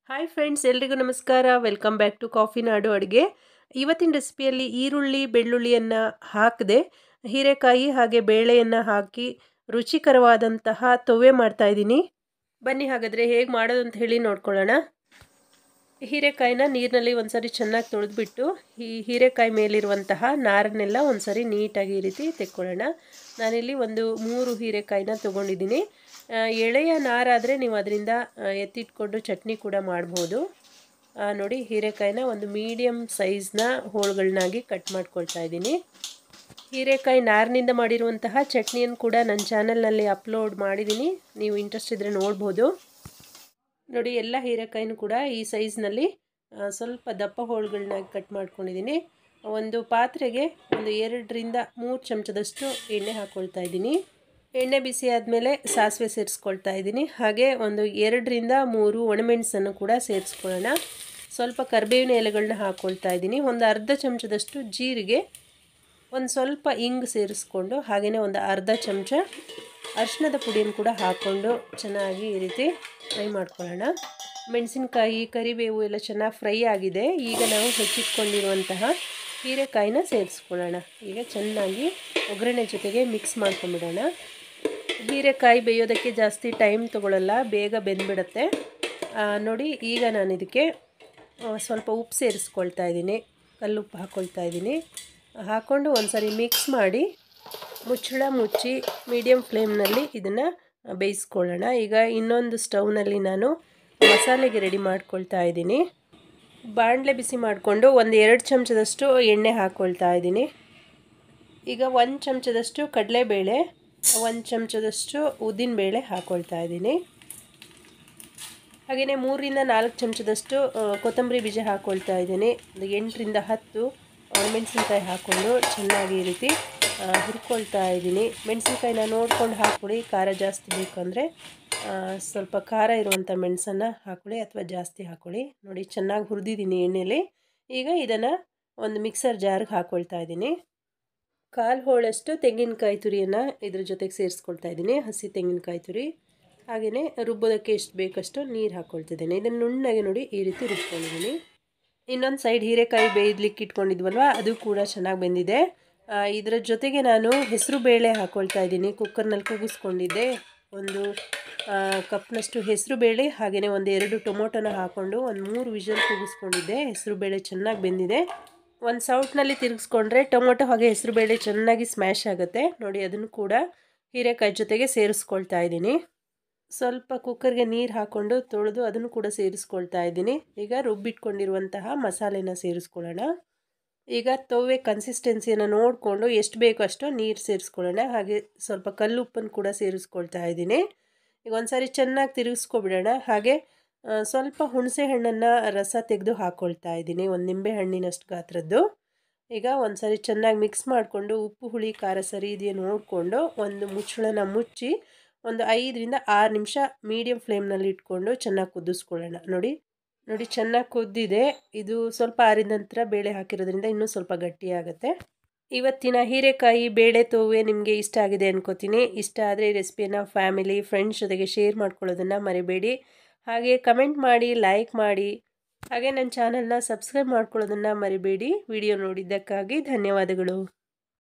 hi friends ಎಲ್ರಿಗೂ ನಮಸ್ಕಾರ welcome back to coffee ನಾಡು ಅಡುಗೆ ಇವತ್ತಿನ ರೆಸಿಪಿಯಲ್ಲಿ ಈರುಳ್ಳಿ ಬೆಳ್ಳುಳ್ಳಿಯನ್ನು ಹಾಕದೆ ಹೀರೆಕಾಯಿ ಹಾಗೆ ಬೇಳೆಯನ್ನು ಹಾಕಿ ರುಚಿಕರವಾದಂತಹ ತೊವೆ ಮಾಡ್ತಾಯಿದ್ದೀನಿ ಬನ್ನಿ ಹಾಗಾದರೆ ಹೇಗೆ ಮಾಡೋದು ಅಂತ ಹೇಳಿ ನೋಡ್ಕೊಳ್ಳೋಣ ಹೀರೆಕಾಯಿನ ನೀರಿನಲ್ಲಿ ಒಂದ್ಸರಿ ಚೆನ್ನಾಗಿ ತೊಳೆದ್ಬಿಟ್ಟು ಈ ಹೀರೆಕಾಯಿ ಮೇಲಿರುವಂತಹ ನಾರನ್ನೆಲ್ಲ ಒಂದ್ಸರಿ ನೀಟಾಗಿ ಈ ರೀತಿ ತೆಕ್ಕೊಳ್ಳೋಣ ನಾನಿಲ್ಲಿ ಒಂದು ಮೂರು ಹೀರೆಕಾಯಿನ ತೊಗೊಂಡಿದ್ದೀನಿ ಎಳೆಯ ನಾರಾದರೆ ನೀವು ಅದರಿಂದ ಎತ್ತಿಟ್ಕೊಂಡು ಚಟ್ನಿ ಕೂಡ ಮಾಡ್ಬೋದು ನೋಡಿ ಹೀರೆಕಾಯಿನ ಒಂದು ಮೀಡಿಯಮ್ ಸೈಜ್ನ ಹೋಳುಗಳನ್ನಾಗಿ ಕಟ್ ಮಾಡ್ಕೊಳ್ತಾ ಇದ್ದೀನಿ ಹೀರೆಕಾಯಿ ನಾರಿನಿಂದ ಮಾಡಿರುವಂತಹ ಚಟ್ನಿಯನ್ನು ಕೂಡ ನನ್ನ ಚಾನಲ್ನಲ್ಲಿ ಅಪ್ಲೋಡ್ ಮಾಡಿದ್ದೀನಿ ನೀವು ಇಂಟ್ರೆಸ್ಟ್ ಇದ್ದರೆ ನೋಡ್ಬೋದು ನೋಡಿ ಎಲ್ಲ ಹೀರೆಕಾಯಿನೂ ಕೂಡ ಈ ಸೈಜ್ನಲ್ಲಿ ಸ್ವಲ್ಪ ದಪ್ಪ ಹೋಳುಗಳನ್ನಾಗಿ ಕಟ್ ಮಾಡ್ಕೊಂಡಿದ್ದೀನಿ ಒಂದು ಪಾತ್ರೆಗೆ ಒಂದು ಎರಡರಿಂದ ಮೂರು ಚಮಚದಷ್ಟು ಎಣ್ಣೆ ಹಾಕ್ಕೊಳ್ತಾ ಇದ್ದೀನಿ ಎಣ್ಣೆ ಬಿಸಿ ಆದಮೇಲೆ ಸಾಸಿವೆ ಸೇರಿಸ್ಕೊಳ್ತಾ ಇದ್ದೀನಿ ಹಾಗೆ ಒಂದು ಎರಡರಿಂದ ಮೂರು ಒಣಮೆಣಸನ್ನು ಕೂಡ ಸೇರಿಸ್ಕೊಳ್ಳೋಣ ಸ್ವಲ್ಪ ಕರಿಬೇವಿನ ಎಲೆಗಳನ್ನ ಹಾಕ್ಕೊಳ್ತಾ ಇದ್ದೀನಿ ಒಂದು ಅರ್ಧ ಚಮಚದಷ್ಟು ಜೀರಿಗೆ ಒಂದು ಸ್ವಲ್ಪ ಇಂಗು ಸೇರಿಸ್ಕೊಂಡು ಹಾಗೆಯೇ ಒಂದು ಅರ್ಧ ಚಮಚ ಅರಿಶಿಣದ ಪುಡಿಯನ್ನು ಕೂಡ ಹಾಕ್ಕೊಂಡು ಚೆನ್ನಾಗಿ ಈ ರೀತಿ ಫ್ರೈ ಮಾಡ್ಕೊಳ್ಳೋಣ ಮೆಣಸಿನ್ಕಾಯಿ ಕರಿಬೇವು ಎಲ್ಲ ಚೆನ್ನಾಗಿ ಫ್ರೈ ಆಗಿದೆ ಈಗ ನಾವು ಹೆಚ್ಚಿಟ್ಕೊಂಡಿರುವಂತಹ ಹೀರೆಕಾಯಿನ ಸೇರಿಸ್ಕೊಳ್ಳೋಣ ಈಗ ಚೆನ್ನಾಗಿ ಒಗ್ಗರಣೆ ಜೊತೆಗೆ ಮಿಕ್ಸ್ ಮಾಡ್ಕೊಂಬಿಡೋಣ ಹೀರೆಕಾಯಿ ಬೇಯೋದಕ್ಕೆ ಜಾಸ್ತಿ ಟೈಮ್ ತೊಗೊಳ್ಳಲ್ಲ ಬೇಗ ಬೆಂದ್ಬಿಡುತ್ತೆ ನೋಡಿ ಈಗ ನಾನು ಇದಕ್ಕೆ ಸ್ವಲ್ಪ ಉಪ್ಪು ಸೇರಿಸ್ಕೊಳ್ತಾ ಇದ್ದೀನಿ ಕಲ್ಲುಪ್ಪು ಹಾಕ್ಕೊಳ್ತಾ ಇದ್ದೀನಿ ಹಾಕ್ಕೊಂಡು ಒಂದು ಸರಿ ಮಿಕ್ಸ್ ಮಾಡಿ ಮುಚ್ಚಳ ಮುಚ್ಚಿ ಮೀಡಿಯಮ್ ಫ್ಲೇಮ್ನಲ್ಲಿ ಇದನ್ನು ಬೇಯಿಸ್ಕೊಳ್ಳೋಣ ಈಗ ಇನ್ನೊಂದು ಸ್ಟವ್ನಲ್ಲಿ ನಾನು ಮಸಾಲೆಗೆ ರೆಡಿ ಮಾಡ್ಕೊಳ್ತಾ ಇದ್ದೀನಿ ಬಾಣಲೆ ಬಿಸಿ ಮಾಡಿಕೊಂಡು ಒಂದು ಎರಡು ಚಮಚದಷ್ಟು ಎಣ್ಣೆ ಹಾಕ್ಕೊಳ್ತಾ ಇದ್ದೀನಿ ಈಗ ಒಂದು ಚಮಚದಷ್ಟು ಕಡಲೆಬೇಳೆ ಒಂದು ಚಮಚದಷ್ಟು ಉದ್ದಿನಬೇಳೆ ಹಾಕ್ಕೊಳ್ತಾ ಇದ್ದೀನಿ ಹಾಗೆಯೇ ಮೂರರಿಂದ ನಾಲ್ಕು ಚಮಚದಷ್ಟು ಕೊತ್ತಂಬರಿ ಬೀಜ ಹಾಕ್ಕೊಳ್ತಾ ಇದ್ದೀನಿ ಒಂದು ಎಂಟರಿಂದ ಹತ್ತು ಒಣಮೆಣಸಿನ್ಕಾಯಿ ಹಾಕ್ಕೊಂಡು ಚೆನ್ನಾಗಿ ಈ ರೀತಿ ಹುರ್ಕೊಳ್ತಾ ಇದ್ದೀನಿ ಮೆಣಸಿನ್ಕಾಯಿನ ನೋಡ್ಕೊಂಡು ಹಾಕ್ಕೊಡಿ ಖಾರ ಜಾಸ್ತಿ ಬೇಕು ಅಂದರೆ ಸ್ವಲ್ಪ ಖಾರ ಇರುವಂಥ ಮೆಣಸನ್ನು ಹಾಕ್ಕೊಳ್ಳಿ ಅಥವಾ ಜಾಸ್ತಿ ಹಾಕ್ಕೊಳ್ಳಿ ನೋಡಿ ಚೆನ್ನಾಗಿ ಹುರಿದಿದ್ದೀನಿ ಎಣ್ಣೆಲಿ ಈಗ ಇದನ್ನು ಒಂದು ಮಿಕ್ಸರ್ ಜಾರ್ಗೆ ಹಾಕ್ಕೊಳ್ತಾ ಇದ್ದೀನಿ ಕಾಲು ಹೋಳಷ್ಟು ತೆಂಗಿನಕಾಯಿ ತುರಿಯನ್ನು ಇದ್ರ ಜೊತೆಗೆ ಸೇರಿಸ್ಕೊಳ್ತಾ ಇದ್ದೀನಿ ಹಸಿ ತೆಂಗಿನಕಾಯಿ ತುರಿ ಹಾಗೆಯೇ ರುಬ್ಬೋದಕ್ಕೆ ಎಷ್ಟು ಬೇಕಷ್ಟು ನೀರು ಹಾಕ್ಕೊಳ್ತಿದ್ದೀನಿ ಇದನ್ನು ನುಣ್ಣಗೆ ನೋಡಿ ಈ ರೀತಿ ರುಬ್ಕೊಂಡಿದ್ದೀನಿ ಇನ್ನೊಂದು ಸೈಡ್ ಹೀರೆಕಾಯಿ ಬೇಯ್ದಲಿಕ್ಕೆ ಇಟ್ಕೊಂಡಿದ್ವಲ್ವ ಅದು ಕೂಡ ಚೆನ್ನಾಗಿ ಬೆಂದಿದೆ ಇದರ ಜೊತೆಗೆ ನಾನು ಹೆಸರು ಬೇಳೆ ಹಾಕ್ಕೊಳ್ತಾ ಇದ್ದೀನಿ ಕುಕ್ಕರ್ನಲ್ಲಿ ಕೂಗಿಸ್ಕೊಂಡಿದ್ದೆ ಒಂದು ಕಪ್ನಷ್ಟು ಹೆಸರು ಬೇಳೆ ಹಾಗೆಯೇ ಒಂದು ಎರಡು ಟೊಮೊಟೊನ ಹಾಕ್ಕೊಂಡು ಒಂದು ಮೂರು ವಿಷಲ್ ಕೂಗಿಸ್ಕೊಂಡಿದ್ದೆ ಹೆಸರು ಬೇಳೆ ಚೆನ್ನಾಗಿ ಬೆಂದಿದೆ ಒಂದು ಸೌಟ್ನಲ್ಲಿ ತಿರುಗಿಸ್ಕೊಂಡ್ರೆ ಟೊಮೊಟೊ ಹಾಗೆ ಹೆಸರು ಬೇಳೆ ಚೆನ್ನಾಗಿ ಸ್ಮ್ಯಾಶ್ ಆಗುತ್ತೆ ನೋಡಿ ಅದನ್ನು ಕೂಡ ಹೀರೆಕಾಯಿ ಜೊತೆಗೆ ಸೇರಿಸ್ಕೊಳ್ತಾ ಇದ್ದೀನಿ ಸ್ವಲ್ಪ ಕುಕ್ಕರ್ಗೆ ನೀರು ಹಾಕ್ಕೊಂಡು ತೊಳೆದು ಅದನ್ನು ಕೂಡ ಸೇರಿಸ್ಕೊಳ್ತಾ ಇದ್ದೀನಿ ಈಗ ರುಬ್ಬಿಟ್ಕೊಂಡಿರುವಂತಹ ಮಸಾಲೆನ ಸೇರಿಸ್ಕೊಳ್ಳೋಣ ಈಗ ತೊವೆ ಕನ್ಸಿಸ್ಟೆನ್ಸಿಯನ್ನು ನೋಡಿಕೊಂಡು ಎಷ್ಟು ಬೇಕೋ ಅಷ್ಟು ನೀರು ಸೇರಿಸ್ಕೊಳ್ಳೋಣ ಹಾಗೆ ಸ್ವಲ್ಪ ಕಲ್ಲುಪ್ಪನ್ನು ಕೂಡ ಸೇರಿಸ್ಕೊಳ್ತಾ ಇದ್ದೀನಿ ಈಗ ಒಂದು ಸಾರಿ ಚೆನ್ನಾಗಿ ತಿರುಗಿಸ್ಕೊಬಿಡೋಣ ಹಾಗೆ ಸ್ವಲ್ಪ ಹುಣಸೆ ಹಣ್ಣನ್ನು ರಸ ತೆಗೆದು ಹಾಕ್ಕೊಳ್ತಾ ಇದ್ದೀನಿ ಒಂದು ನಿಂಬೆ ಹಣ್ಣಿನಷ್ಟು ಗಾತ್ರದ್ದು ಈಗ ಒಂದು ಸಾರಿ ಚೆನ್ನಾಗಿ ಮಿಕ್ಸ್ ಮಾಡಿಕೊಂಡು ಉಪ್ಪು ಹುಳಿ ಖಾರ ಸರಿ ಇದೆಯಾ ನೋಡಿಕೊಂಡು ಒಂದು ಮುಚ್ಚಳನ ಮುಚ್ಚಿ ಒಂದು ಐದರಿಂದ ಆರು ನಿಮಿಷ ಮೀಡಿಯಮ್ ಫ್ಲೇಮ್ನಲ್ಲಿ ಇಟ್ಕೊಂಡು ಚೆನ್ನಾಗಿ ಕುದಿಸ್ಕೊಳ್ಳೋಣ ನೋಡಿ ನೋಡಿ ಚೆನ್ನಾಗಿ ಕುದ್ದಿದೆ ಇದು ಸ್ವಲ್ಪ ಆರಿದ ನಂತರ ಬೇಳೆ ಹಾಕಿರೋದ್ರಿಂದ ಇನ್ನೂ ಸ್ವಲ್ಪ ಗಟ್ಟಿಯಾಗುತ್ತೆ ಇವತ್ತಿನ ಹೀರೆಕಾಯಿ ಬೇಳೆ ತೋವೆ ನಿಮಗೆ ಇಷ್ಟ ಆಗಿದೆ ಅನ್ಕೋತೀನಿ ಇಷ್ಟ ಆದರೆ ಈ ರೆಸಿಪಿಯನ್ನು ಫ್ಯಾಮಿಲಿ ಫ್ರೆಂಡ್ಸ್ ಜೊತೆಗೆ ಶೇರ್ ಮಾಡ್ಕೊಳ್ಳೋದನ್ನು ಮರಿಬೇಡಿ ಹಾಗೆ ಕಮೆಂಟ್ ಮಾಡಿ ಲೈಕ್ ಮಾಡಿ ಹಾಗೆ ನನ್ನ ಚಾನಲ್ನ ಸಬ್ಸ್ಕ್ರೈಬ್ ಮಾಡ್ಕೊಳ್ಳೋದನ್ನು ಮರಿಬೇಡಿ ವಿಡಿಯೋ ನೋಡಿದ್ದಕ್ಕಾಗಿ ಧನ್ಯವಾದಗಳು